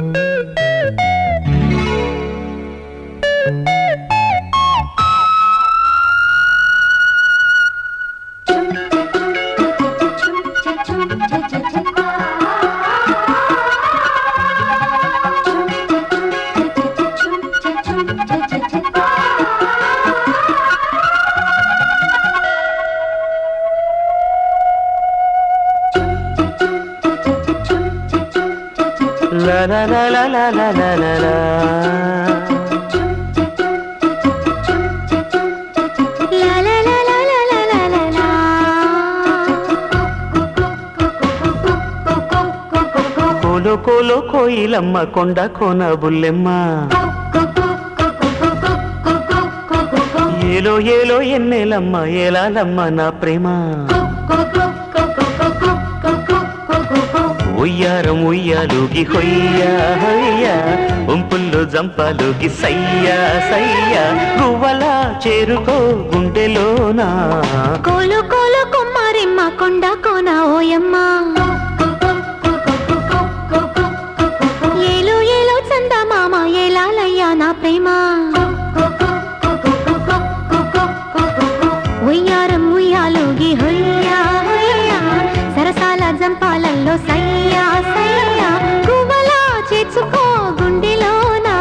La la la la la la la la la. La la la la la la la la la. కోలో కోలో కోయిలమ్మ కొండ కోన బుల్లెమ్మ ఏలో ఏలో ఎన్నెలమ్మ ఏలాలమ్మ నా ప్రేమ ఉయ్యారం ఉయ్యాలుగి హొయ్యా హొయ్యా ఉంపుల్లో జంపాలుగి సయ్యా సయ్యా గువ్వలా చేరుకో గుండెలోనా కోలు కోలు కుమ్మారిమ్మ కొండ కోన ఓయమ్మ ఏలు ఏలు చందమామ ఏలాలయ్యా నా ప్రేమ ఉయ్యారం ఉయ్యాలోగి హొయ్యా హొయ్యా సరసాల జంపాలల్లో సయ్యా సయ్యా గువ్వలా చేర్చుకో గుండెలోనా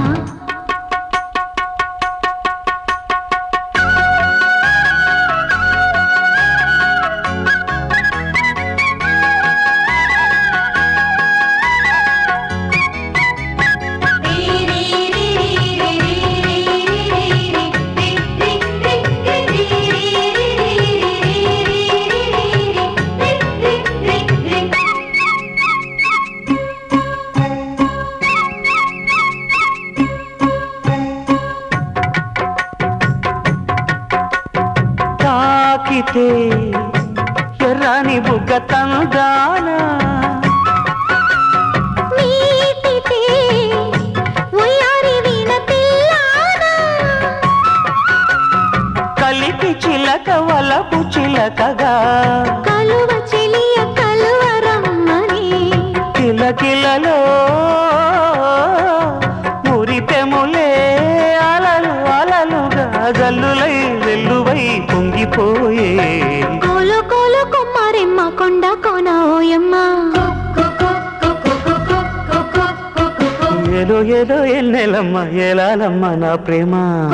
తాకితే ఎర్రని బుగ్గ తందాన మీటితే ఉయ్యారి వీణ పిల్లానా కలిపి చిలక వలపు చిలకగా కలువ చెలియ కలువరమ్మని కిలకిలలో మురిపెములే అలలు అలలుగా జల్లులై వెల్లువై పొంగిపోయే కోలు కోలు కొమ్మారెమ్మ కొండ కోన ఓయమ్మ ఏదో ఏదో ఎన్నెలమ్మ ఏలాలమ్మ నా ప్రేమ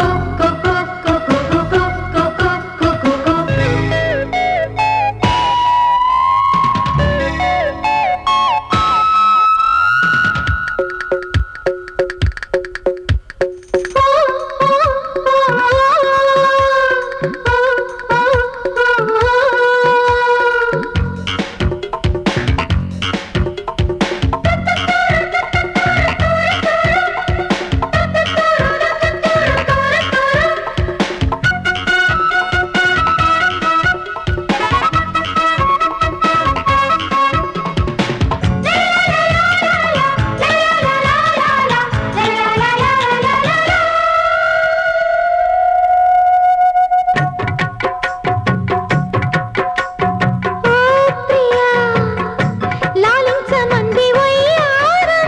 ఓ ప్రియా లాలించమంది వయ్యారం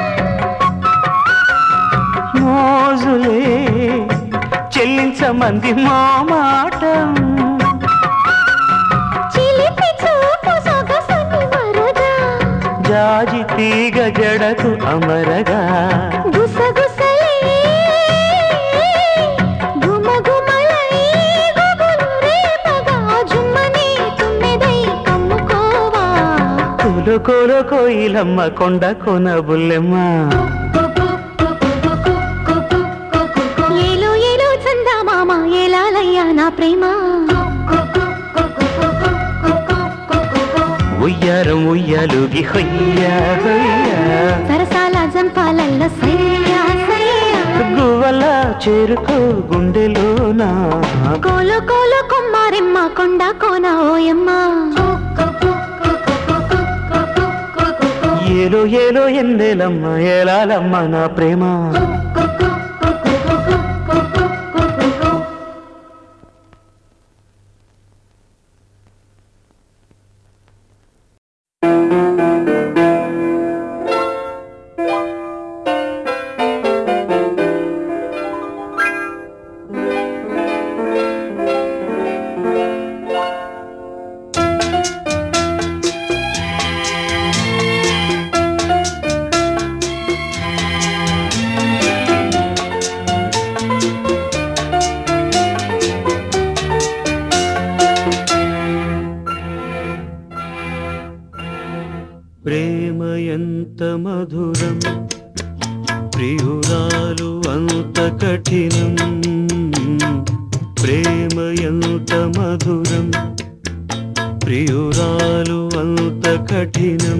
మోజులే చెల్లించమంది మా మాట చిలిపి చూపు సొగసుని వరదా జాజి తీగ జడకు అమరగా గుసగుసలే గుమగుమలై గుబులు రేపగా జుమ్మని తుమ్మెదై కమ్ముకోవా కోలో కోలో కోయిలమ్మ కొండ కొన బుల్లెమ్మ ఏలో ఏలో చందమామ ఏలాలయ్యా నా ప్రేమ ఉయ్యారం ఉయ్యాలుగి హొయ్యా హొయ్యా సరసాల జంపాలల్లో సయ్యా సయ్యా గువ్వలా చేరుకో గుండెలోనా కోలు కోలు కొమ్మారెమ్మ కొండ కోన ఓయమ్మ ఏలో ఏలో ఎన్నెలమ్మ ఏలాలమ్మ నా ప్రేమ ప్రేమ ఎంత మధురం ప్రియురాలు అంత కఠినం ప్రేమ ఎంత మధురం ప్రియురాలు అంత కఠినం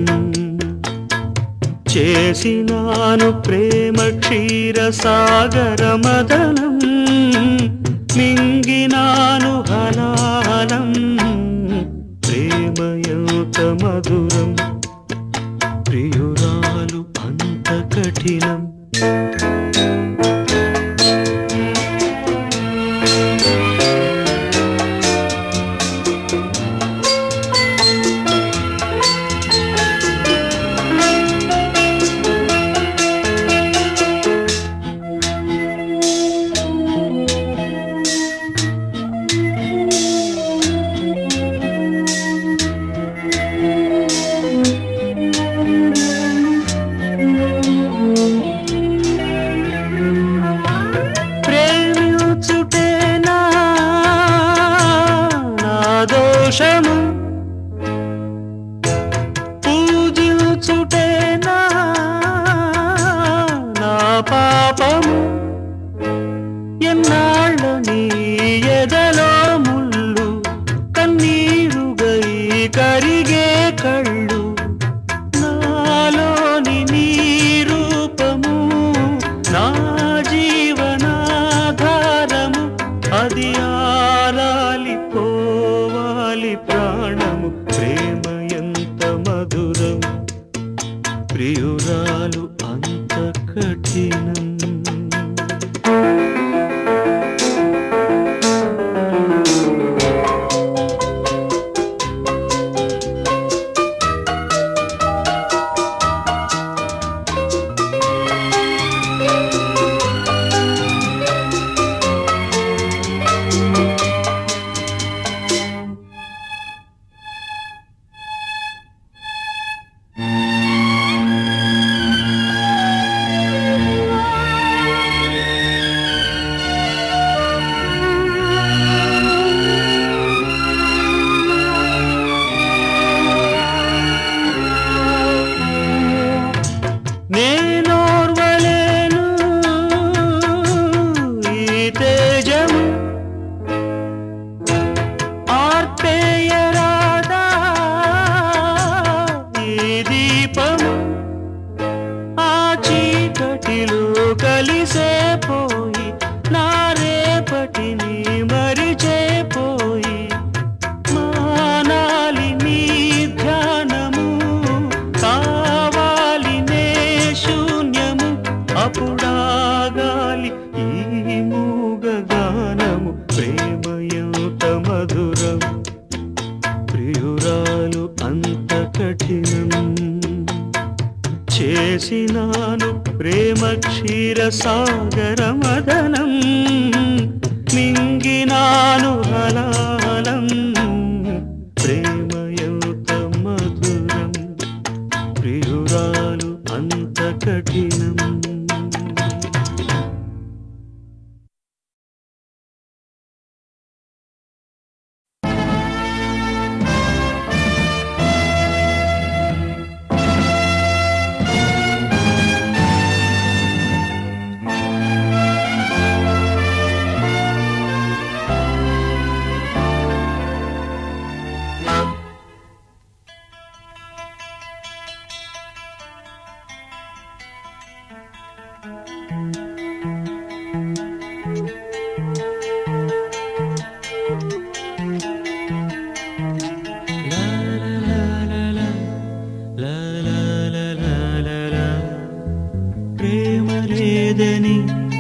చేసినాను ప్రేమ క్షీర సాగర మదనం మింగినాను హలాలం ప్రేమ ఎంత మధురం ప్రియురాలు అంత కఠినం ప్రేమించుటేనా నా దోషము పూజించుటేనా నా పాపము ఎన్నాళ్ళ నీ ఎదలో ముళ్ళు కన్నీరుగై కరిగే కళ్ళు నాలోని నీ రూపము నా జీవనాధారము అది ఆరాలి పోవాలి ప్రాణము ప్రేమ ఎంత మధురం ప్రియురాలు అంత కఠినం నేనోర్వలేను ఈ తేజము ఆర్పేయరాదా ఈ దీపము ఆ చీకటిలో కలిసే పోయి నా రేపటిని మరిచేపోయి మానాలి నీ ధ్యానము కావాలి నే శూన్యము అప్పుడాగాలి ఈ మూగ గానము ప్రేమ ఎంత మధురం ప్రియురాలు అంత కఠినం చేసినాను ప్రేమ క్షీర సాగర మదనం మింగినాను హలాలం ప్రేమ ఎంత మధురం ప్రియురాలు అంత కఠినం ప్రేమ లేదని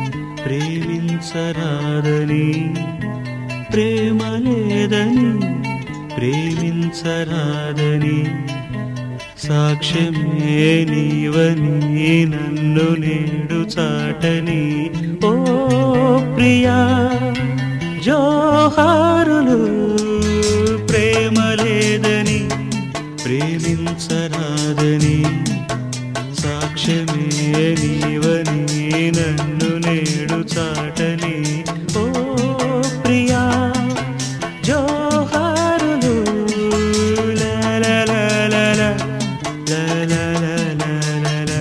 ప్రేమించరాదని ప్రేమ లేదని ప్రేమించరాదని సాక్ష్యమే నీవని నన్ను నేడు చాటని ఓ ప్రియా జోహారులు ప్రేమ లేదని ప్రేమించరాదని సాక్ష్యమే నీవని నన్ను నేడు చాటని ఓ ప్రియా జోహారులు లా లా లా లా లా లా లా లా లా లా లా.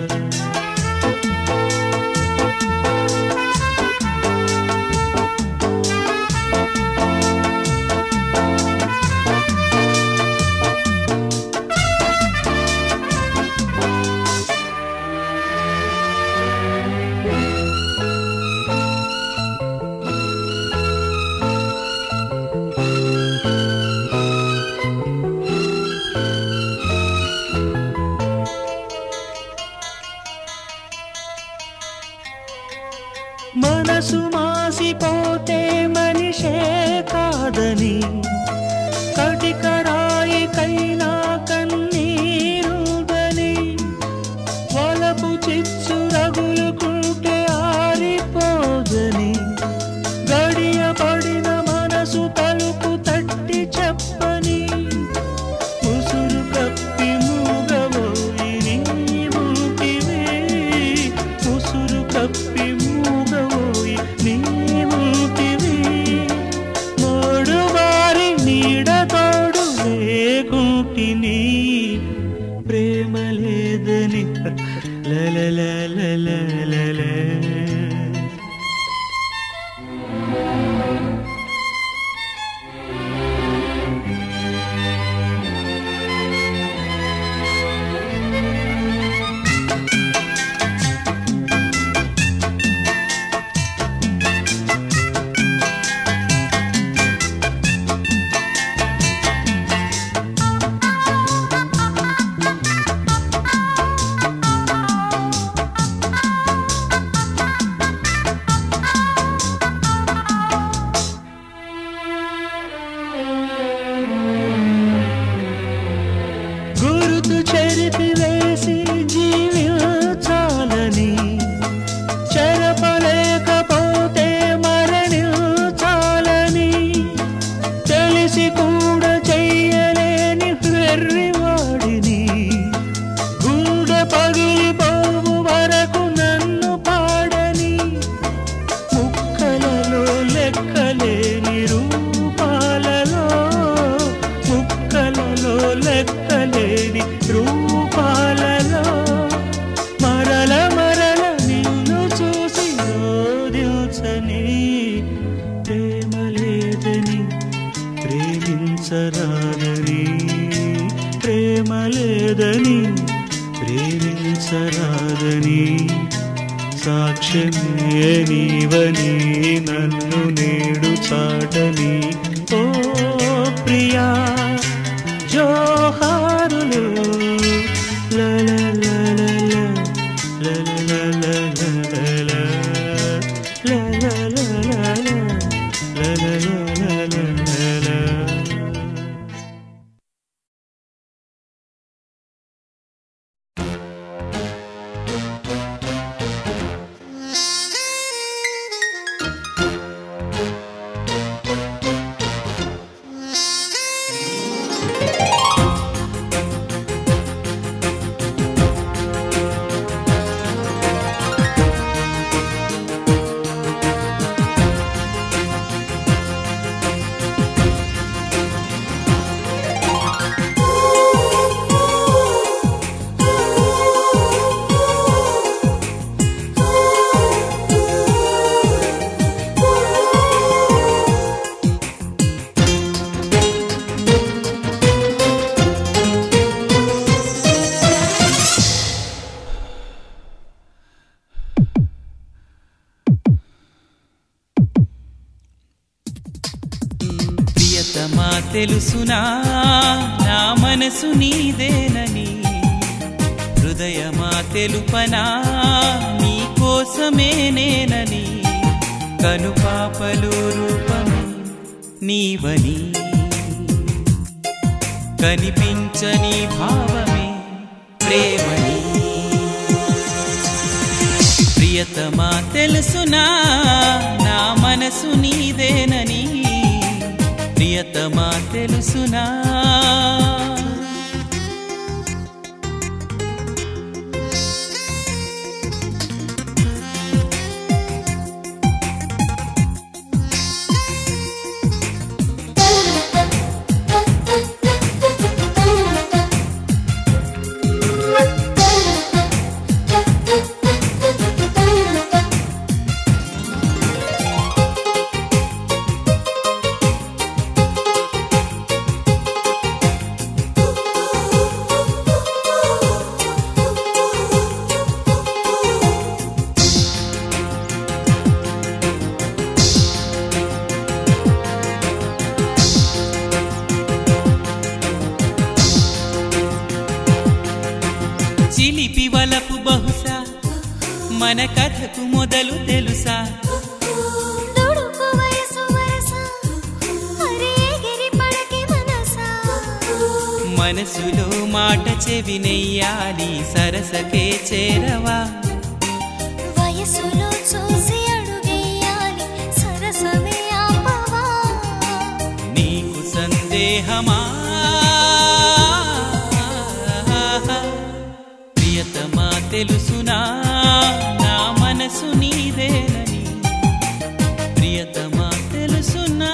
మనసు మాసిపోతే మనిషే కాదని కటికరాయికైనా కన్నీరుదని వలపు చిచ్చు రగులుకుంటే ఆరిపోదని గడియ పడిన మనసు తలుపు తట్టి చెప్పని ఉసురు కప్పి మూగబోయి నీవుంటివే ఉసురు కప్పి మూగబోయి నీవుంటివే మోడు వారి నీడ తోడు లేకుంటిని ప్రేమ లేదని లలలలలలలల. గురుతు చెరిపి వేసి జీవించాలని చెరపలేకపోతే మరణించాలని తెలిసి కూడా చెయ్యలేని వెర్రివాడిని గుండె పగిలిపోవు వరకు నన్ను పాడని ముక్కలలో లెక్కలేని రూపాలలో ముక్కలలో లెక్కలేని రూపాలలో మరల మరల నిన్ను చూసి రోదించని ప్రేమ లేదని ప్రేమించరాదని ప్రేమ లేదని ప్రేమించరాదని సాక్ష్యమే నీవని నన్ను నేడు చాటని ఓ ప్రియా జోహారులు లలలలల, లలలలలల, లలలలల, లలలలలల. ప్రియతమా తెలుసునా నా మనసు నీదేనని హృదయమా తెలుపనా నీ కోసమే నేనని కనుపాపలు రూపమే నీవని కనిపించని భావమే ప్రేమని ప్రియతమా తెలుసునా నా మనసు నీదేనని ప్రియతమా తెలుసునా Thank you. చిలిపి వలపు బహుశా మన కథకు మొదలు తెలుసా దుడుకు వయసు వరస అరే ఎగిరి పడకి మనసా మనసులో మాట చెవినెయ్యాలి సరసకే చేరవా వయసులో చూసి అడుగేయాలి సరసమే ఆపవా నీకు సందేహమా ప్రియతమా తెలుసునా నా మనసు నీదేనని ప్రియతమా తెలుసునా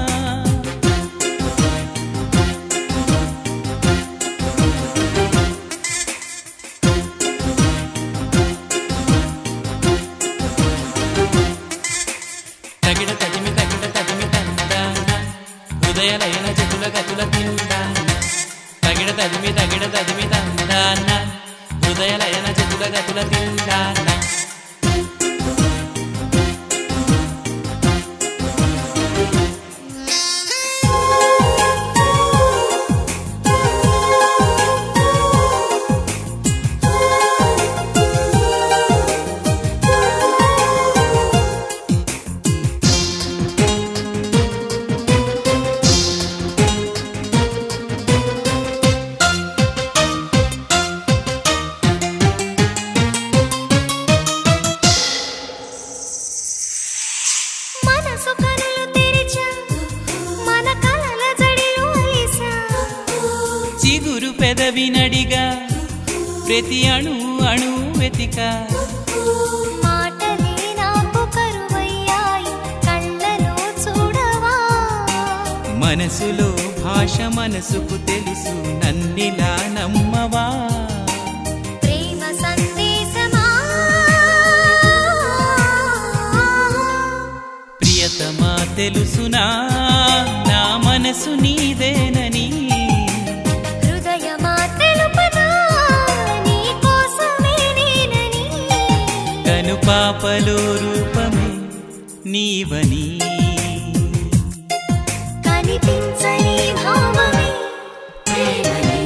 తగిడ తదిమి తగిడ తదిమి తందాన హృదయలయన జతుల గతుల తిందాన తగిడ తదిమి తగిడ తదిమి తందాన హృదయలయన జతుల గతుల తిందాన మనసు కనులు తెరిచా మన కలల జడిలో అలిసా చిగురు పెదవి నడిగా ప్రతి అణు అణు వెతిక మాటలే నాకు కరువయ్యాయి కళ్ళలో చూడవా మనసులో భాష మనసుకు తెలుసు నన్నిలా నమ్మవా ప్రేమ సందేశమా ప్రియతమా తెలుసునా నా మనసు నీదేనని హృదయమా తెలుపనా నీ కోసమే నేనని కను పాపలో రూపమే నీవని కనిపించని భావమే ప్రేమని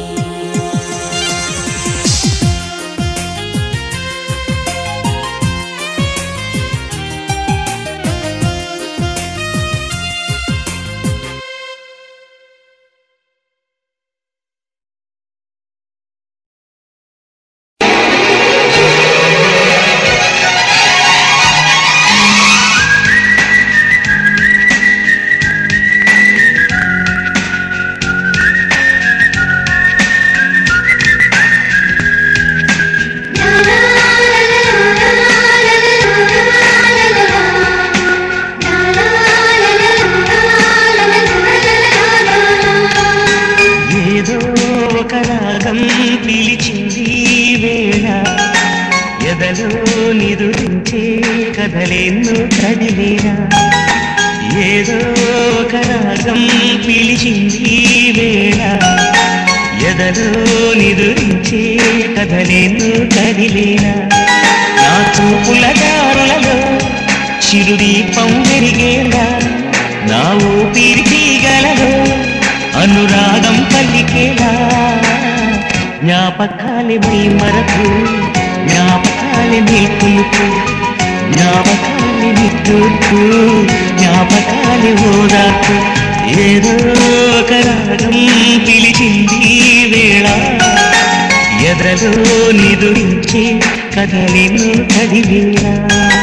ఏదో ఒక రాగం పిలిచింది ఈ వేళ ఎదలో నిదురించే కథలెన్నో కదిలేరా ఏదో ఒక రాగం పిలిచింది ఈ వేళ ఎదలో నిదురించే కథలెన్నో కదిలేరా నా చూపుల దారులలో చిరుదీపం వెలిగేలా నా ఊపిరి తీగలలో అనురాగం పలికేలా జ్ఞాపకాలే మీ మరకు జ్ఞాపకాలే మీ కులుకు జ్ఞాపకాలే మీ తూర్పు జ్ఞాపకాలే ఓదాకు ఏదో ఒక రాగం పిలిచింది ఈ వేళ ఎదరలో నిదురించే కథలేను కదివేలా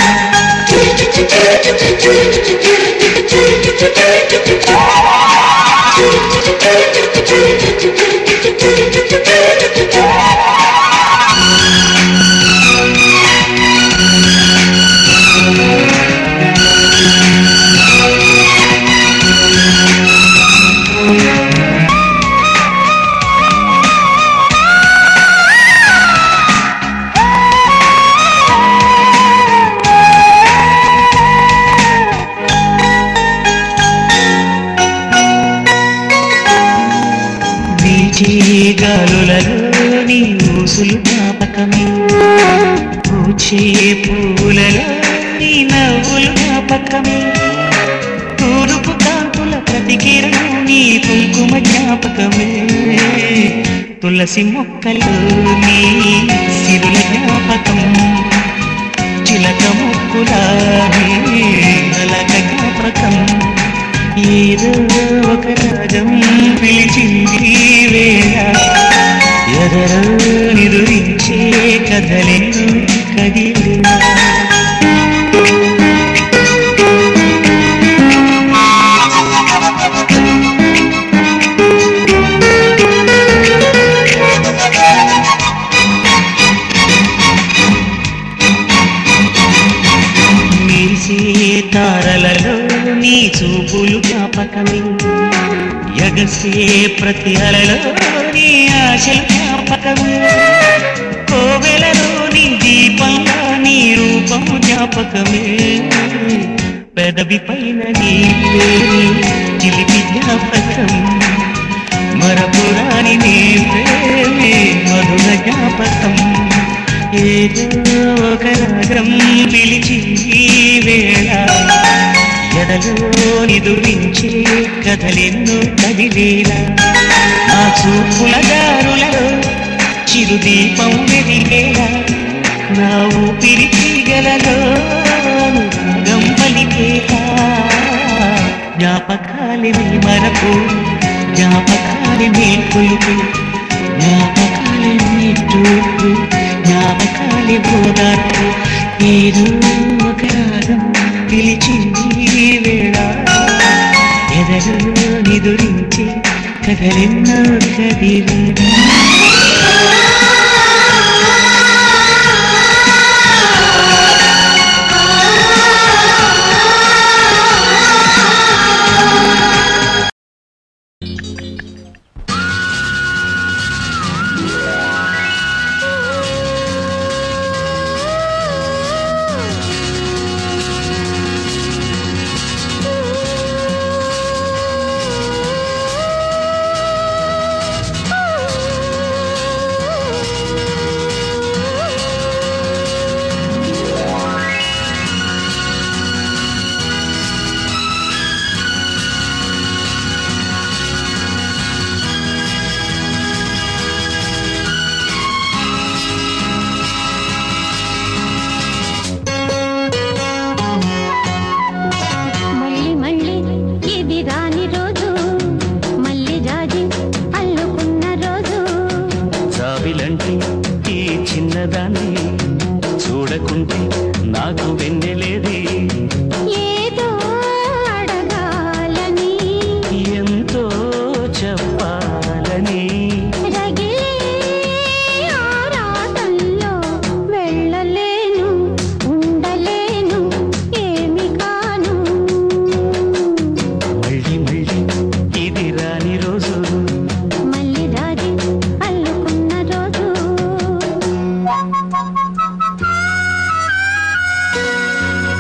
వీచే గాలులలో నీ ఊసులు జ్ఞాపకమే పూచే పూలలో నీ నవ్వులు జ్ఞాపకమే తూరుపు కాంతుల ప్రతి కిరణం నీ కుంకుమ జ్ఞాపకమే తులసి మొక్కలు నీ సిరుల జ్ఞాపకం చిలక ముక్కుల నీ అలక జ్ఞాపకం ఏదో ఒక రాగం పిలిచింది ఈ వేళ ఎదరో నిదురించే కథలెన్నో కదిలినా మెరిసే తారలలో నీ చూపులు జ్ఞాపకమే ఎగసే ప్రతి అలలో నీ ఆశలు జ్ఞాపకమే కోవెలలో నీ దీపంలో నీ రూపము జ్ఞాపకమే పెదవి పైన నీ పేరు చిలిపి జ్ఞాపకం మరపురాని నీ ప్రేమే మధుర జ్ఞాపకం ఏదో ఒక రాగం పిలిచి ఈ వేళ ఎడలో నిదురించే కథలెన్నో కదిలేలా ఆ చూపుల దారులలో చిరుదీపం వెలిగేలా నా ఊపిరి తీగలలో అనురాగం పలికేలా జ్ఞాపకాలి నీ మరపు జ్ఞాపకాలి మేల్కొలుపు జ్ఞాపకాలి నీ చూపు జ్ఞాపకాలి బోధార్పు ఏదో ఒక రాగం పిలిచింది ఈ వేళ ఎదలో నిదురించి కథలెన్నో కదిలినా మళ్ళీ మళ్ళీ ఇది రాని రోజు మళ్ళీ జాజి అల్లుకున్న రోజు జాబిలంటే ఈ చిన్నదాన్ని చూడకుంటే నాకు వెన్నెలేది ఏదో అడగాలని ఎంతో చెప్పాలని రగిలే ఆరాటంలో వెళ్ళలేను ఉండలేను ఏమి కాను మళ్ళీ మళ్ళీ ఇది రాని రోజు మళ్ళీ రాజి అల్లుకున్న రోజు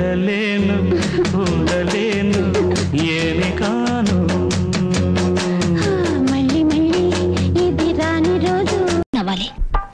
ఉండలేను ఉండలేను ఏమి కాను మళ్ళీ మళ్ళీ ఇది రాని రోజు నవ్వాలి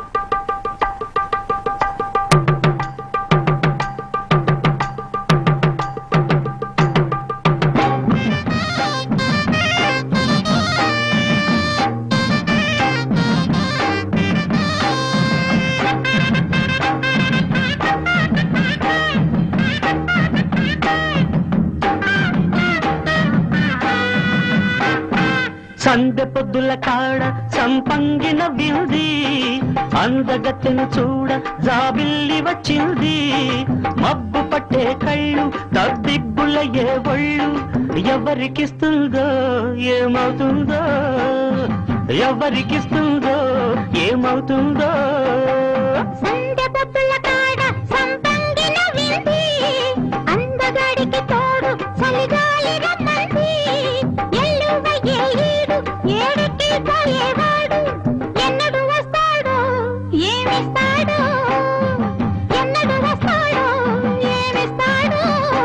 సందె పొద్దుల కాడ సంపంగిన వింది అందగత్తెను చూడ జాబిల్లి వచ్చింది మబ్బు పట్టే కళ్ళు దబ్బిబ్బుల ఏ ఒళ్ళు ఎవరికిస్తుందో ఏమవుతుందో ఎవరికిస్తుందో ఏమవుతుందో సంధ్య పప్పుల కాడ సంపంగిన వింది అందగాడికి తోడు చలిగాలి రమ్మంది ఎల్లువ ఏడు ఏడుకి పోయేవాడు ఎన్నడు వస్తాడో ఏమిస్తాడో ఎన్నడు వస్తాడో ఏమిస్తాడో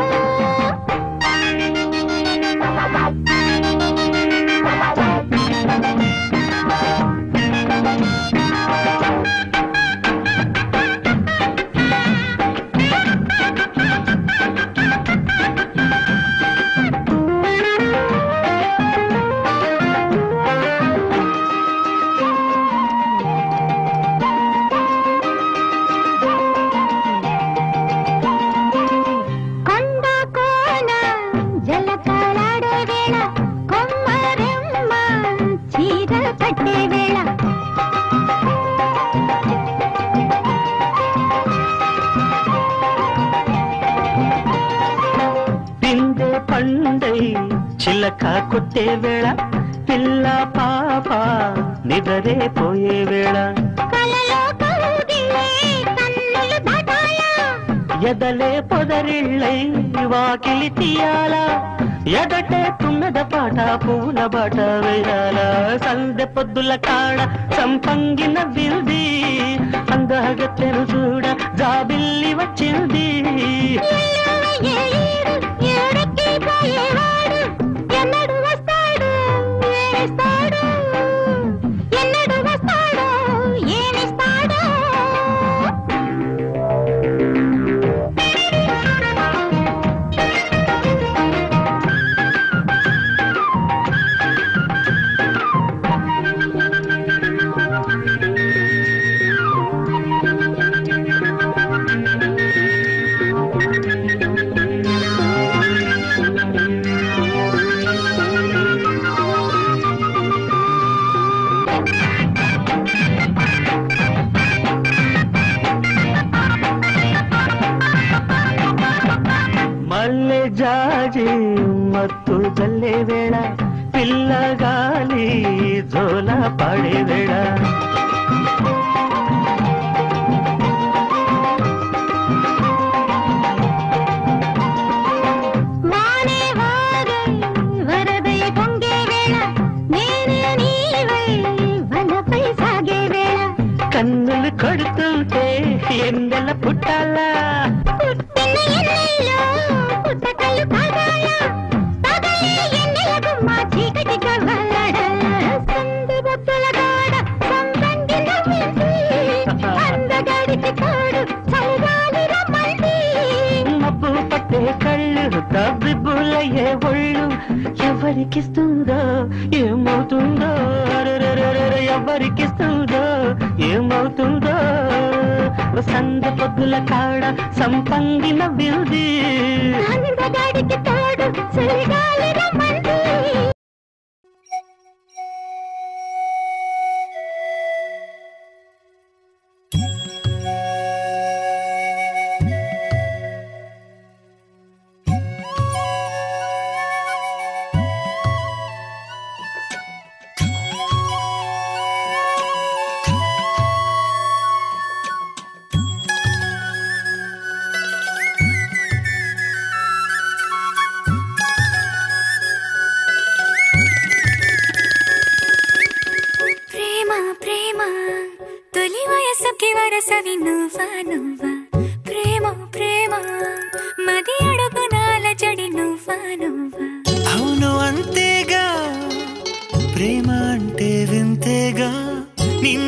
కొండ కోన జలకాలాడే వేళ కొమ్మరెమ్మ చీర కట్టే వేళ పిందె పండై చిలక కొట్టే వేళ పిల్ల పాప నిదరే పోయే వేళ కలలో కౌగిలే కన్నులు దాటాయా ఎదలే పొదరిళ్ళై వాకిలి తీయాల ఎదటే తుమ్మెద పాట పూల బాట వేయాల సందె పొద్దుల కాడ సంపంగిన విల్ది అందగత్తెను చూడ జాబిల్లి వచ్చింది ఎల్లువ ఏడు ఏడుకి పోయేవాడు ఎన్నడు వస్తాడు ఏమిస్తాడు ఎన్నడు వస్తాడో ఏమిస్తాడో మల్లె జాజి మత్తు జల్లే వేళ పిల్లగాలి జోల పాడే వేళ వానే వాగై వరదై పొంగే వేళ నేనే నీవై వలపై సాగే వేళ కన్నులు కొడుతుంటే ఎన్నెల పుట్టాలా పుట్టిన ఎన్నెల్లో పుట్టకలు కాగాల పగలే ఎన్నెల గుమ్మ చీకటి కవ్వలడ సందు బొత్తుల గోడ సంబంగి నవ్వింది అందగాడికి తోడు చలిగాలి రమ్మంది మబ్బు పట్టే కళ్ళు తబ్బిబ్బులయ్యే ఒళ్ళు ఎవరికిస్తుందో ఏమవుతుందో అరెరెరెరెరె, ఎవరికిస్తుందో ఏమవుతుందో సంద పొద్దుల కాడ సంపంగిన విల్ది అందగాడికి తోడు చలిగాలి రమ్మంది ఆ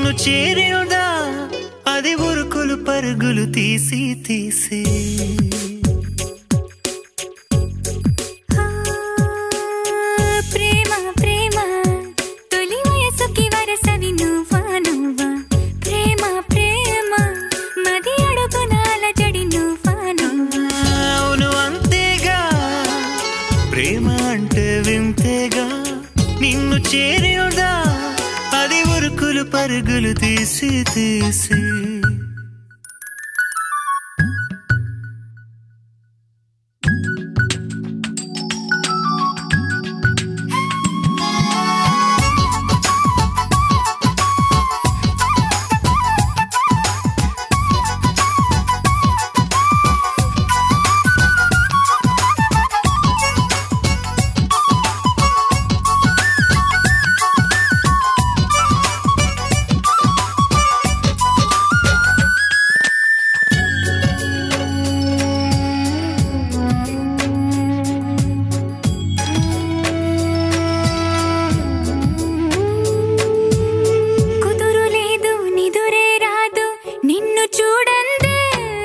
నిన్ను చేరియుదా అది ఉరుకులు పరుగులు తీసి తీసి ఆ, ప్రేమ ప్రేమ తొలి వయసుకి వరసవి నువ్వా నువ్వా ప్రేమ ప్రేమ మది అడుగునాల జడి నువ్వా నువ్వా అవును అంతేగా ప్రేమ అంటే వింతేగా నిన్ను చేరియుదా అది ఉరుకులు పరుగులు తీసి తీసి కుదురు లేదు నిదురే రాదు నిన్ను చూడందే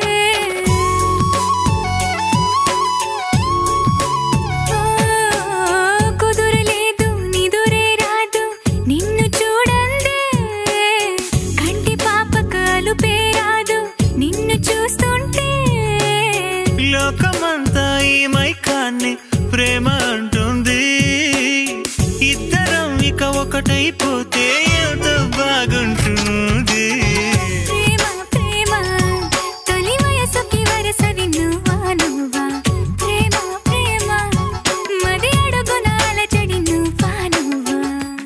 ఓ, కుదురు లేదు నిదురే రాదు నిన్ను చూడందే కంటి పాపకు అలుపే రాదు నిన్ను చూస్తుంటే లోకమంతా ఈ మైకాన్ని ప్రేమ అంటుంది ఇద్దరం ఇక ఒకటైపోతే ఎంత బాగుంటుంది ప్రేమ ప్రేమ తొలి వయసుకి వరసవి నువ్వా నువ్వా ప్రేమ ప్రేమ మది అడుగునాల చెడి నువ్వా నువ్వా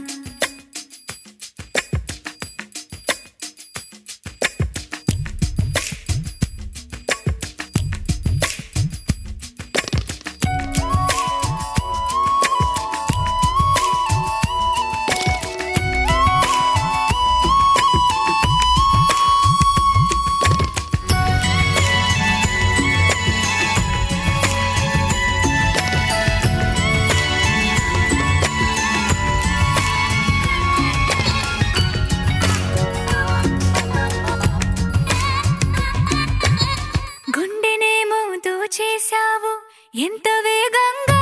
గుండెనేమో దోచేశావు ఎంత వేగంగా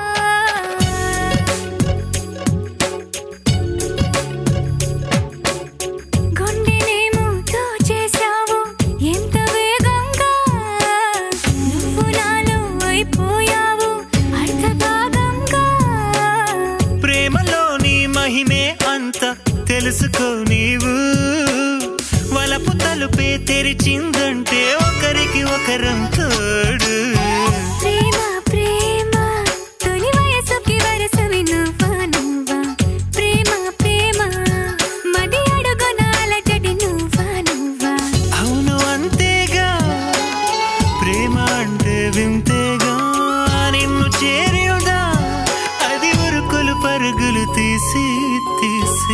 గుండెనేమో దోచేశావు ఎంత వేగంగా నువ్వు నాలో అయిపోయావు అర్ధభాగంగా ప్రేమలోని మహిమే అంత తెలుసుకో నీవు వలపు తలుపే తెరిచిందంటే ఒకరికి ఒకరం తోడు ప్రేమ ప్రేమ తొలి వయసుకి వరసవి నువ్వా నువ్వా ప్రేమ ప్రేమ మది అడుగునాల జడి నువ్వా నువ్వా అవును అంతేగా ప్రేమ అంటే వింతేగా నిన్ను చేరియుదా అది ఉరుకులు పరుగులు తీసి తీసి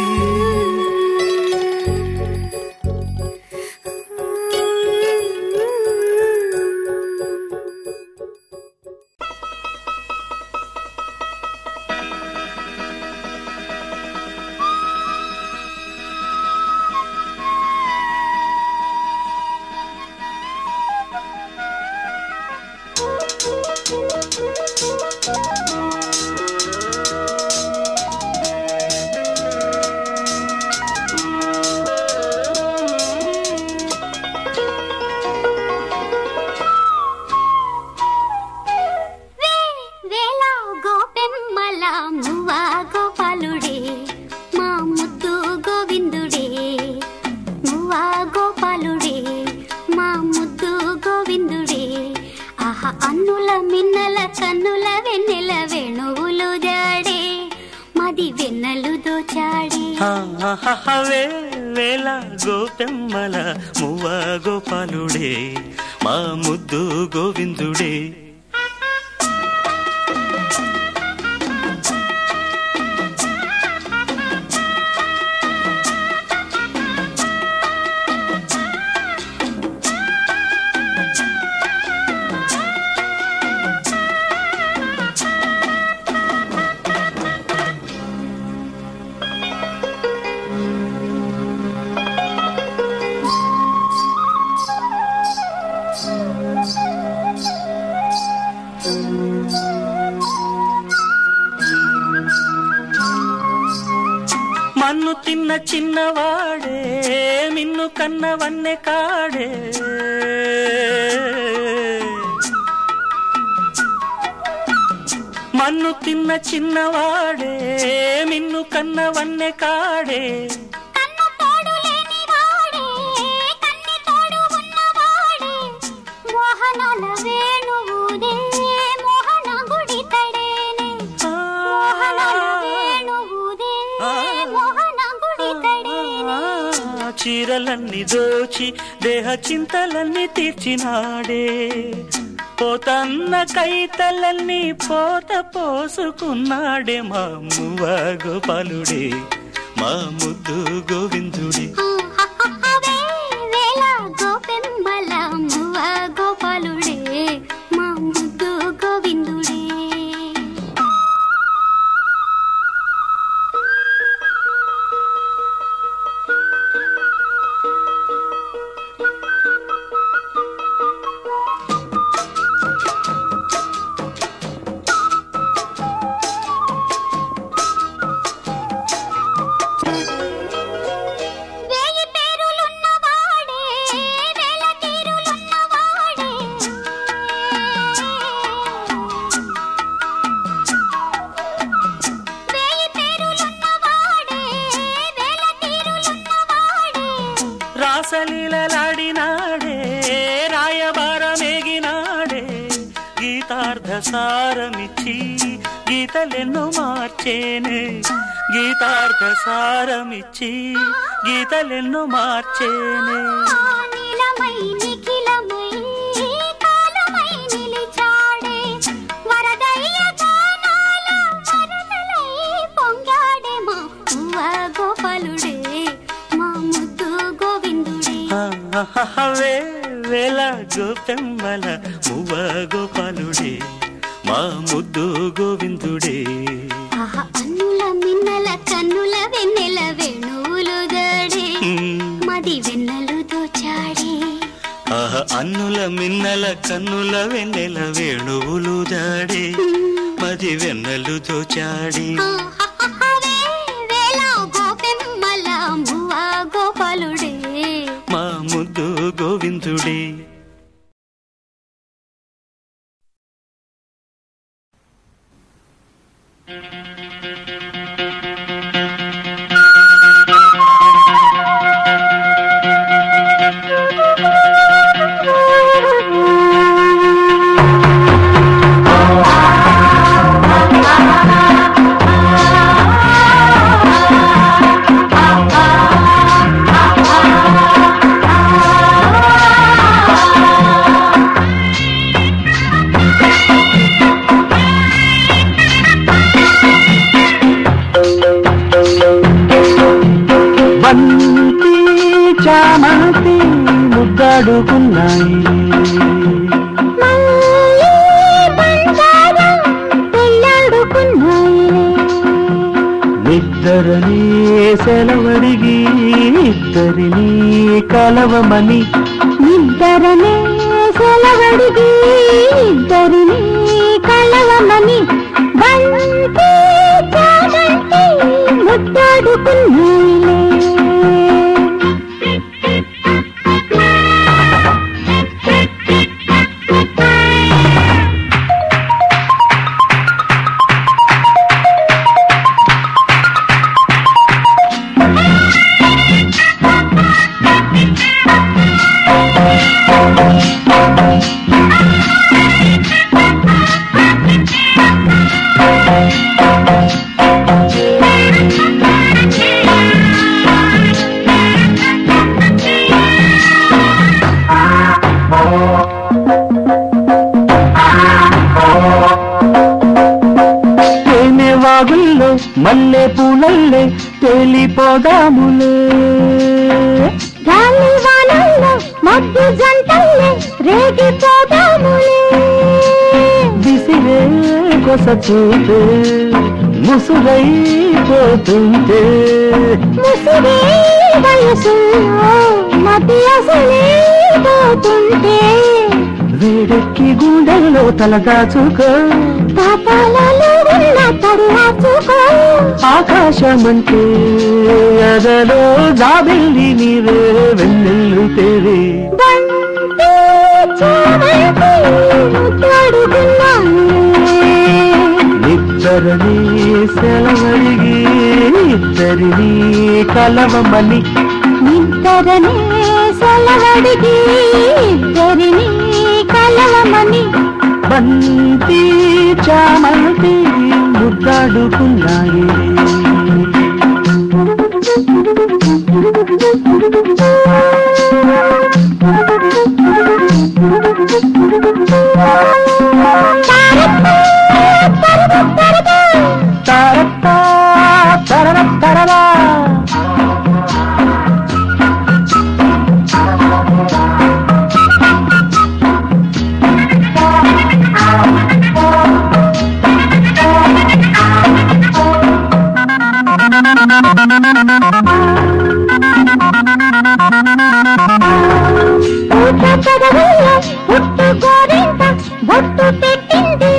వేళ గోపెమ్మల మువ్వ గోపాలుడే మా ముద్దు గోవిందుడే మువ్వ గోపాలుడే మా ముద్దు గోవిందుడే ఆహా అన్నుల మిన్నల కన్నుల వెన్నెల వేణువులు జాడే మది వెన్నెలు దోచాడే వే వేల గోపెమ్మల మువ్వ గోపాలుడే మా ముద్దు గోవిందుడే తిన్న చిన్నవాడే మిన్ను కన్న వన్నె కాడే మన్ను తిన్న చిన్నవాడే మిన్ను కన్న వన్నె కాడే కన్ను తోడు లేని వాడే కన్ని తోడు ఉన్నవాడే మోహనాల వేణువుదే మోహన గుడి తడేనే మోహనాల వేణువుదే మోహన గుడి తడేనే ఆ, చీరలన్నీ దోచి దేహ చింతలన్నీ తీర్చినాడే పోతన్న కైతలన్నీ పోత పోసుకున్నాడే మా మువ్వ గోపాలుడే మా ముద్దు గోవిందుడే అవే వేళ గోపెంబల మువ్వ గోపాలుడే మా ముద్దు గోవిందుడే వేయి పేరులున్నవాడే వేల తీరులున్నవాడే వేయి పేరులున్నవాడే వేల తీరులున్నవాడే రాసలీలలాడినాడే రాయబారమేగినాడే గీతార్థ సారమిచ్చి గీతలెన్నో మార్చేనే గీతార్థ సారమిచ్చి గీతలెన్నో మార్చేనే నీలమై నిఖిలమై కాలమై నిలిచాడే వరదయ్య గానాల వరదలై పొంగాడే మా ఉవ్వ గోపాలుడే మా ముద్దు గోవిందుడే వే వేల గోపెమ్మల మువ్వ గోపాలుడే మా ముద్దు గోవిందుడే ఆహా అన్నుల మిన్నల కన్నుల వెన్నెల వేణువులు దడే మది వెన్నెలు దోచాడే ఆహ అన్నుల మిన్నల కన్నుల వెన్నెల వేణువులు దాడే మది వెన్నెలు దోచాడి ఆహాహాహవే వేళ గోపెమ్మల మువ్వ గోపాలుడే మా ముద్దు గోవిందుడే బంతి చామంతి ముద్దాడుకున్నాయి నిద్దరని సెలవడిగి ఇద్దరిని కలవమని నిద్దరనే సెలవడిగి ఇద్దరిని కలవమని బంతి చామంతి ముద్దాడుకున్నాయిలే తేనె వాగుల్లో మల్లె పూలల్లే తేలిపోదాములే గాలి వానల్లో మబ్బు జంటల్లే రేగిపోదాములే విసిరే కొస చూపే ముసుగైపోతుంటే ముసిరే వయసులో మతి అసలే పోతుంటే వేడెక్కి గుండెల్లో తల దాచుకో పాపాలలో ఉన్న తరువాచుకో ఆకాశమంటే అదలో జాబిల్లి నీవే వెన్నెల్లు తేవే బంతి చామంతి ముద్దాడుకున్నాను నిద్దరని సెలవడిగి ఇద్దరిని కలవమని నిద్దరనే సెలవడిగి ఇద్దరిని కలవమని బంతి చామంతి ముద్దాడుకున్నాయి తరత్తా తరర తరరా పూట చదవల్లో పుట్టు గోరింట బొట్టు పెట్టింది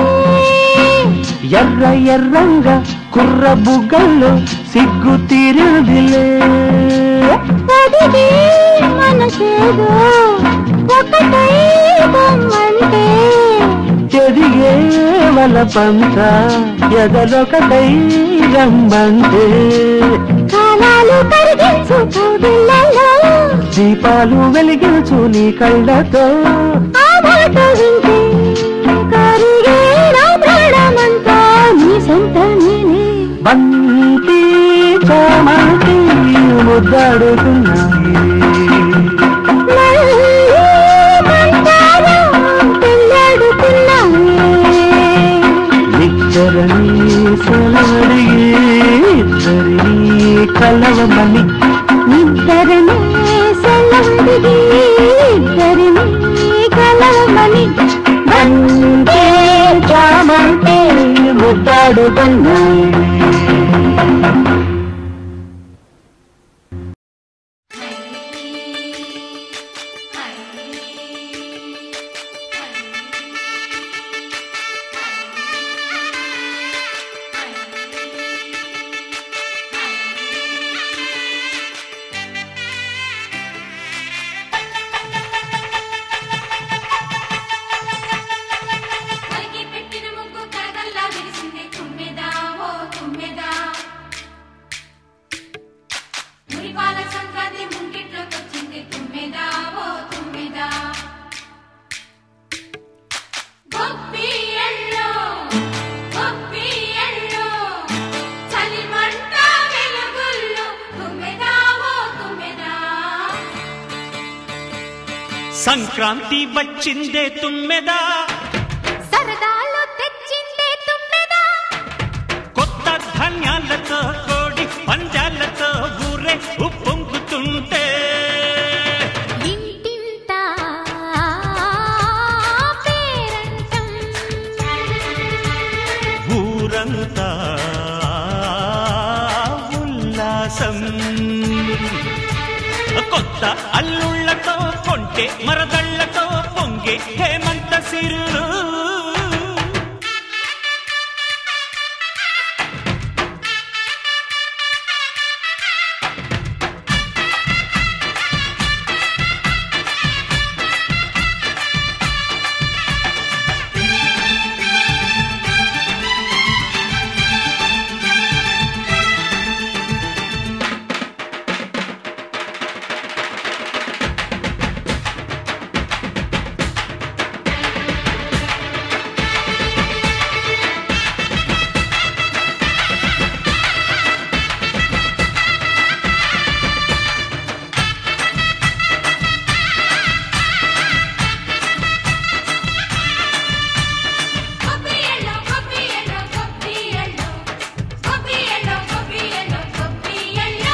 ఎర్ర ఎర్రంగా కుర్ర బుగ్గల్లో సిగ్గు తీరిందిలే పొదిగి మనసేదో ఒకటై బొమ్మంటే ఎదిగే వల పంత ఎదలొకటై రమ్మంటే కాలాలు కరిగించు కౌగిళ్ళలో దీపాలు వెలిగించు నీ కళ్ళతో ఆ మాట వింటే కరిగే నా ప్రాణమంతా నీ సొంత నేనే బంతి చామంతి ముద్దాడుతున్నాయి మళ్ళీ మంటారా పెళ్ళాడుకున్నావే ఇద్దరని సెలవడిగి ఇద్దరిని కలవమని నిద్దరనే సెలవడిగి ఇద్దరిని కలవమని బంతి చామంతి ముద్దాడుతున్నాయి కలిగి పెట్టిన ముగ్గు కరగల్లా విరిసింది తుమ్మెదా ఓ తుమ్మెదా మురిపాల సంక్రాంతి ముంగిట్లోకి వచ్చింది తుమ్మెదా ఓ తుమ్మెదా గొప్పి ఎల్లో గొప్పి ఎల్లో చలిమంట వెలుగుల్లో తుమ్మెదా ఓ తుమ్మెదా సంక్రాంతి వచ్చిందే తుమ్మెదా సరదాలో తెచ్చిందే తుమ్మెదా కొత్త ధాన్యాలతో కోడి పంజాలతో ఊరే ఉప్పొంగుతుంటే ఇంటింటా పేరంటం ఊరంతా ఉల్లాసం కొత్త అల్లుళ్ళతో కొంటే మరదళ్ళతో పొంగే హేమంత సిరులు కొబ్బరి ఎల్లో కొబ్బరి ఎల్లో కొబ్బరి ఎల్లో కొబ్బరి ఎల్లో కొబ్బరి ఎల్లో కొబ్బరి ఎల్లో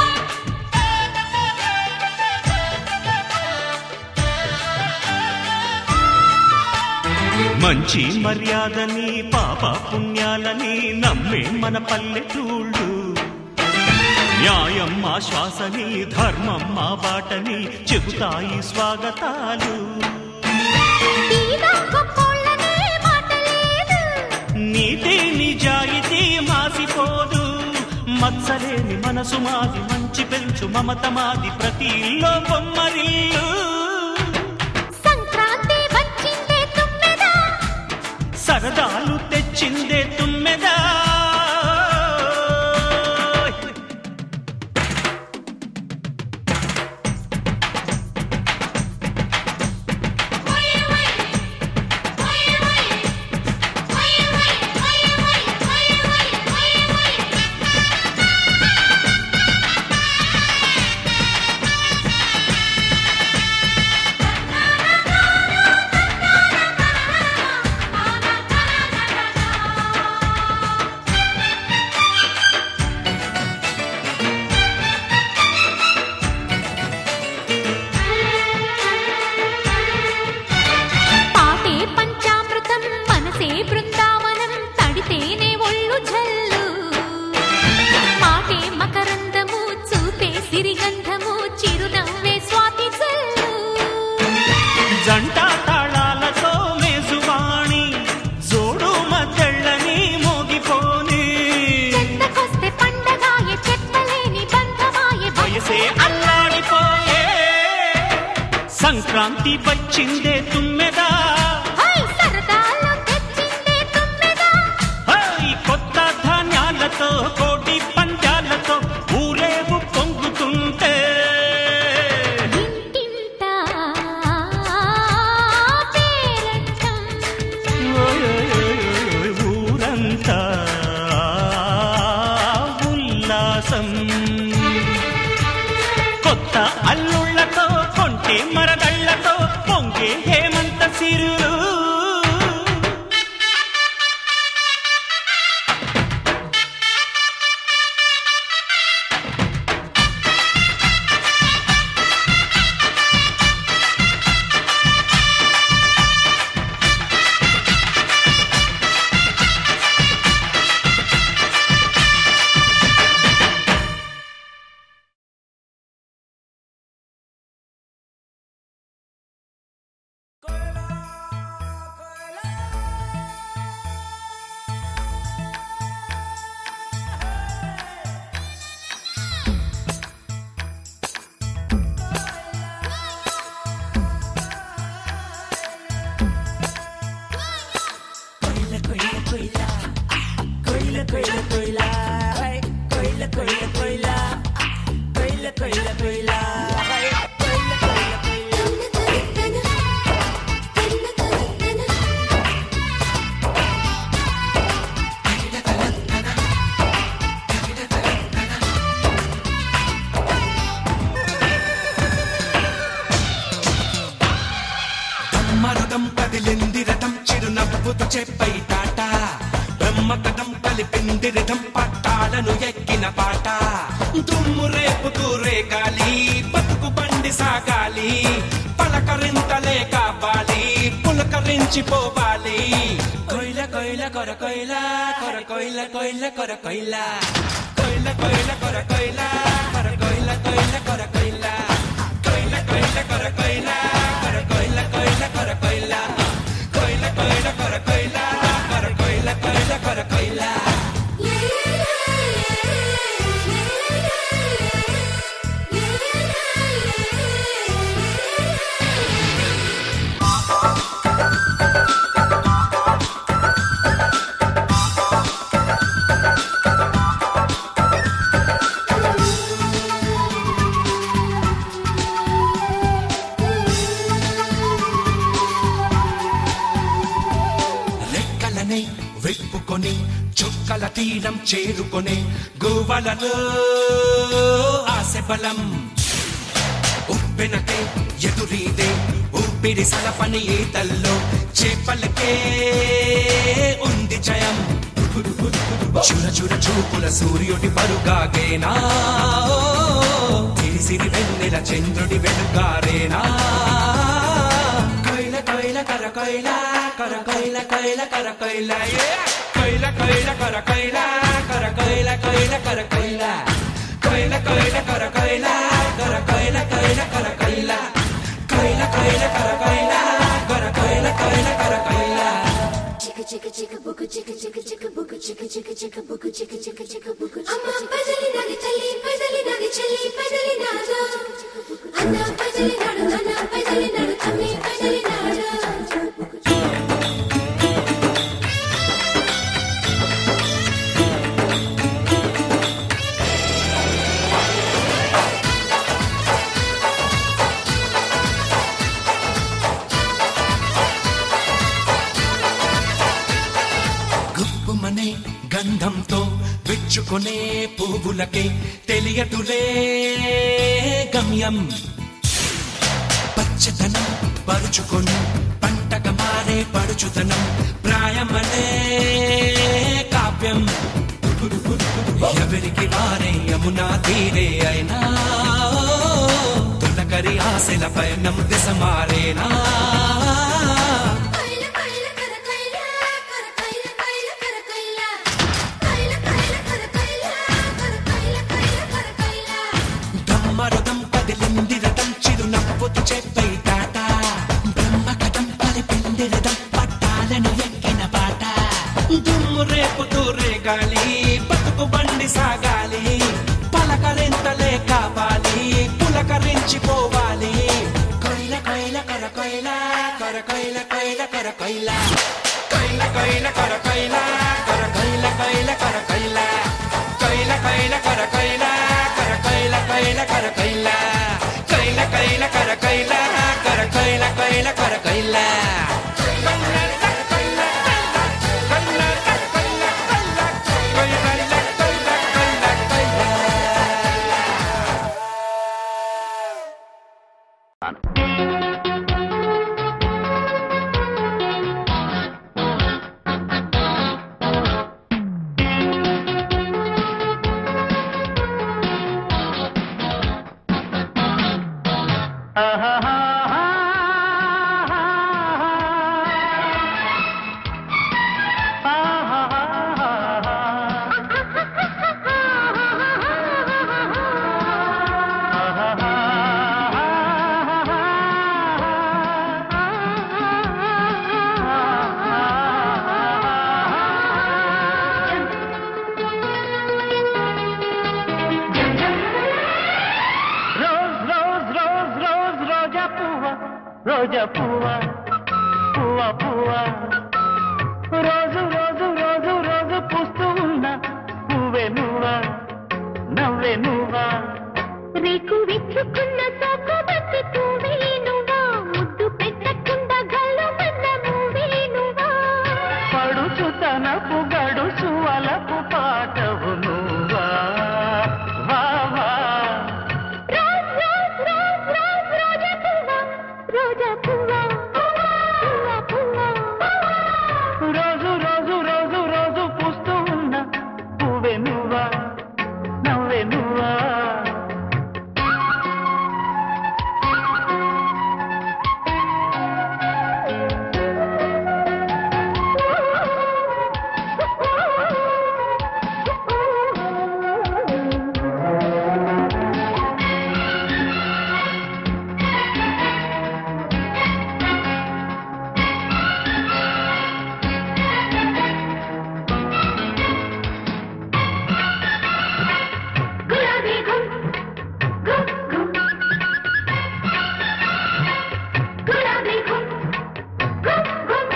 మంచి మర్యాదని పాప పుణ్యాలని నమ్మే మన పల్లెటూళ్ళు న్యాయం మా శ్వాసని ధర్మం మా బాటని చెబుతాయి స్వాగతాలు తీరా గొప్పోళ్ళనే మాట లేదు నీతి నిజాయితీ మాసిపోదు మత్సలేని మనసు మాది మంచి పెంచు మమత మాది ప్రతి ఇల్లో బొమ్మరిల్లు సంక్రాంతి వచ్చిందే తుమ్మెదా సరదాలు తెచ్చిందే తుమ్మెదా పాటే పంచామృతం మనసే బృందావనం తడితేనే ఒళ్ళు జల్లు మాటే మకరందము చూపే సిరిగంధము చిరునవ్వే స్వాతి జల్లు జంట తాళాలతో మేజువాణి జోడు మద్దళ్ళని మోగిపోని చెంతకొస్తే పండగాయే చెప్పలేని బంధమాయే వయసే అల్లాడిపోయే సంక్రాంతి వచ్చిందే తుమ్మెదా హై సరదాలు తెచ్చిందే తుమ్మెదా హై కొత్త ధాన్యాలతో కోటి పంచాలతో ఊరేగు పొంగుతుంటే ఇంటింట పేరంటం ఓయ్ ఊరంతా ఉల్లాసం కొత్త అల్లుళ్ళతో కొంటే మరదళ్ళతో పొంగే హేమంత సిరులు బ్రహ్మరథం కదిలింది రథం చిరునవ్వుతో చెప్పై టాట బ్రహ్మకథం కలిపింది రథం పట్టాలను ఎక్కిన పాట దుమ్ము రేపుతూ రేగాలి బతుకు బండి సాగాలి పలకరింతలే కావాలి పులకరించిపోవాలి కొయిల కొయిల కొర కొయిల కొర కొయిల కొయిల కొర కొయిల కొయిల కొయిల కొర కొయిల కొర కొయిల కొయిల కొర కొయిల కొయిల కొయిల కొర కొయిల కొర కొయిల కొయిల కొర కొయిల కొయిల కొయిల కొర కొయిల కొర కొయిల కొయిల కొర కొయిల రెక్కలనే విప్పుకొని చుక్కల తీరం చేరుకొని గువ్వలలో ఆశ బలం ఉప్పెనకే ఎదురీదే ఊపిరి సలపని ఈతల్లో చేపలకే ఉంది జయం చుర చుర చూపుల సూర్యుడి పరుగాగేనా తిరిసిరి వెన్నెల చంద్రుడి వెలుగారేనా కొయిల కొయిల కర కొయిల కర కొయిల కొయిల కర కొయిల ఏ! కొయిల కొయిల కర కొయిల కర కొయిల కొయిల కర కొయిల కొయిల కొయిల కర కొయిల కర కొయిల కొయిల కర కొయిల కొయిల కొయిల కర కొయిల కర కొయిల కైల కైల కర కైల అమ్మ పజలి నాది చల్లి పజలి నాది చల్లి పజలి నాదో అన్న పజలి నాడు అన్న పజలి నాడు తమ్మి పజలి నాడు గుప్పుమనే గంధంతో విచ్చుకునే పువ్వులకే తెలియదులే గమ్యం పచ్చదనం పరుచుకొని పంటగా మారే పడుచుదనం ప్రాయమనే కావ్యం ఎవరికి వారే యమునా తీరే అయినా తొలకరి ఆశల పయనం దిశ మారేనా కైల కైల కర కైల కర కైల కైల కర కైల కైల కైల కర కైల కర కైల కైల కర కైల బ్రహ్మరథం కదిలింది రథం చిరు నవ్వుతూ చెప్పై టాట బ్రహ్మ కథం పరిపిండి రథం పట్టాలను ఎక్కిన పాట దుమ్ము రేపుతూ రేగాలి బతుకు బండి సాగాలి పలకరింతలే కావాలి పులకరించిపోవాలి కైల కైల కర కైల కర కైల కైల కర కైల కైల కైల కర కైల కర కైల కైల కర కైల కైల కైల కర కైల కర కైల కైల కర కైల కైల కైల కర కైల కర కైల కైల కర కైల రోజ్ రోజ్ రోజ్ రోజ్ రోజా పువ్వ రోజా పువ్వ పువ్వ పువ్వ రోజు రోజు రోజు రోజు పూస్తూ ఉన్న పువ్వే నువ్వా నవ్వే నువ్వా రేకు విచ్చుకున్న సోకు బట్టి నువ్వా ముద్దు పెట్టకుండా గల్లు మన్న నువ్వా పడుచు తనపు గడుచు అలపు పాటవు నువ్వా వా వా రోజ్ రోజ్ రోజ్ రోజ్ రోజా పువ్వ రోజా పువ్వ పువ్వ పువ్వ రోజు రోజు రోజు రోజు పూస్తూ ఉన్న పువ్వే నువ్వా నవ్వే నువ్వా గులాబీ గుం గుం గుం గులాబీ గుం గుం గుం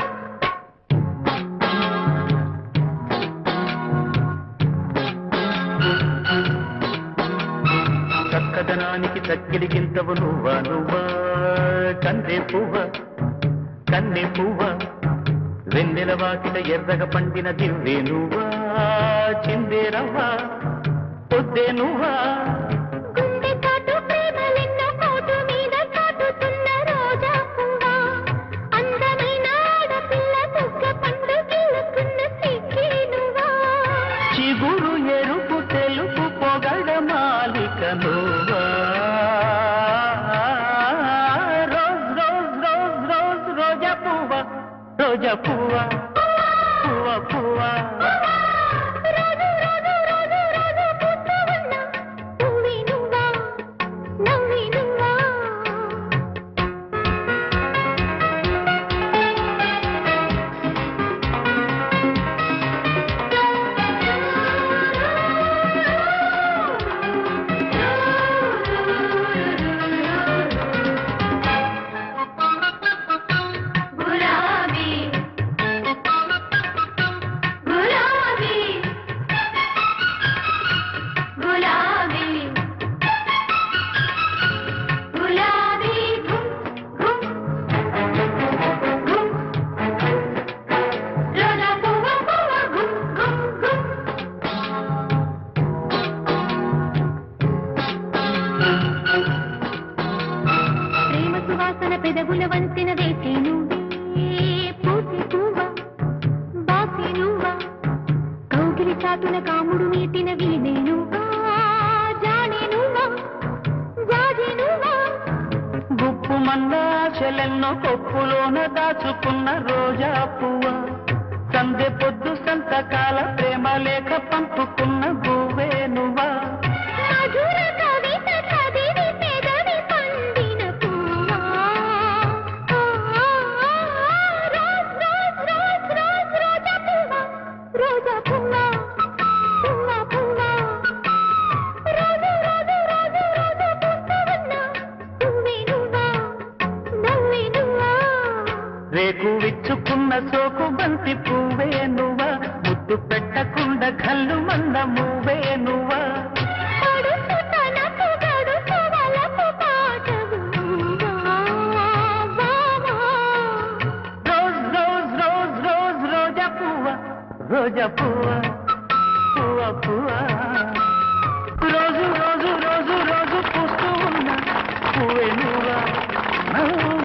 చక్కదనానికి చక్కిలిగింతవు నువ్వా నువ్వా కన్నె పువ్వ కన్నె పువ్వ వెన్నెల వాకిట ఎర్రగ పండిన దివ్వే నువ్వా చిందే రవ్వ పొద్దే నువ్వా గుండె చాటు ప్రేమలెన్నో కోటు మీద చాటుతున్న రోజా పువ్వా అందమైన ఆడపిల్ల బుగ్గ పండు గిల్లుకున్న సిగ్గే నువ్వా చిగురు ఎరుపు తెలుపు పొగడ మాలిక నువ్వా రోజ్ రోజ్ రోజ్ రోజ్ రోజా పువ్వ రోజా పువ్వ పువ్వ పువ్వ రోజు రోజు రోజు రోజు పూస్తూ ఉన్న పువ్వే నువ్వా నవ్వే నువ్వా చాటున కాముడు నీటిన వీణేనుగా జానేనుగా జాజేనుగా గుప్పు మన్న ఆశలెన్నో కొప్పులోన దాచుకున్న రోజా పువ్వ సందె పొద్దు సంతకాల ప్రేమ లేఖ పంపుకున్న గువ్వే నువ్వా మధుర కవిత చదివి పెదవి పండిన పువ్వా రోజ్ రోజ్ రోజ్ రోజ్ రోజా పువ్వా రోజా పువ్వా పువ్వా పువ్వా రోజు రోజు రోజు రోజు పుస్తూ ఉన్నా పువ్వే నువ్వా నవ్వే నువ్వా రేకు విచ్చుకున్న సోకు బంతి పువ్వే నువ్వా ముద్దు పెట్టకుండా కళ్ళు మంద మూవే నువ్వా పడుసు తనకు గడుసు వలపు పాటవు నువ్వా బావా రోజ్ రోజ్ రోజ్ రోజ్ రోజా పువ్వ రోజా పువ్వ పువ్వ పువ్వ రోజు రోజు రోజు రోజు పూస్తూ ఉన్న పువ్వే నువ్వా నవ్వే